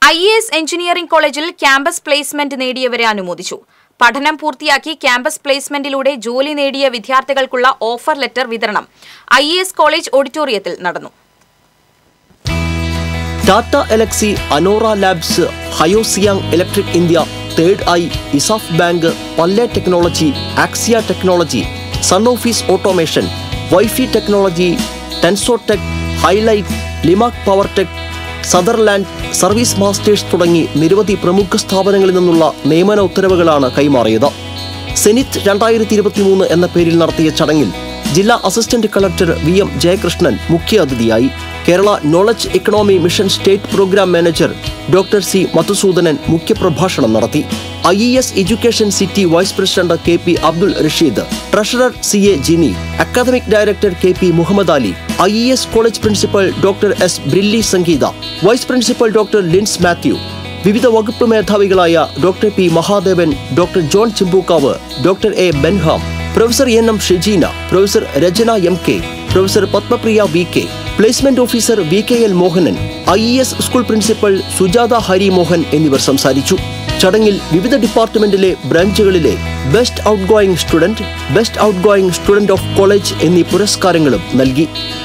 I A S engineering കോളേജിൽ campus placement നേടിയവരെ അനുമോദിച്ചു പഠനം പൂർത്തിയാക്കി ക്യാമ്പസ് പ്ലേസ്മെന്റിലൂടെ ജോലി നേടിയ വിദ്യാർത്ഥികൾക്കുള്ള ഓഫർ ലെറ്റർ വിതരണം ഐ എ എസ് കോളേജ് ഓഡിറ്റോറിയത്തിൽ നടന്നു Tata Elxsi Anora labs Hyosung electric India third eye ESAF bank പല്ലെ technology Axia technology Sun office automation WiFi technology Tensotech highlight Limac power tech Sutherland service masters തുടങ്ങി നിരവധി പ്രമുഖ സ്ഥാപനങ്ങളിൽ നിന്നുള്ള നിയമന ഉത്തരവുകളാണ് കൈമാറിയത് സെനിറ്റ് രണ്ടായിരത്തി ഇരുപത്തിമൂന്ന് എന്ന പേരിൽ നടത്തിയ ചടങ്ങിൽ ജില്ലാ assistant collector V M Jayakrishnan മുഖ്യ അതിഥിയായി Kerala knowledge economy mission state programme manager doctor C Madhusudanan മുഖ്യപ്രഭാഷണം നടത്തി I E S education city vice president K P Abdul Rasheed treasurer C A Jini academic director K P Muhammad Ali I E S college principal doctor S Brilly Sangeetha vice principal doctor Lins Mathew വിവിധ വകുപ്പ് മേധാവികളായ doctor P Mahadevan doctor John Chimpookavu doctor A Benham professor N M Shejeena professor Rachana M K professor Padmapriya V K placement officer V K L Mohanan I E S school principal Sujatha Hari Mohan എന്നിവർ സംസാരിച്ചു ചടങ്ങിൽ വിവിധ ഡിപ്പാർട്ട്മെന്റിലെ ബ്രാഞ്ചുകളിലെ best outgoing student best outgoing student of college എന്നീ പുരസ്കാരങ്ങളും നൽകി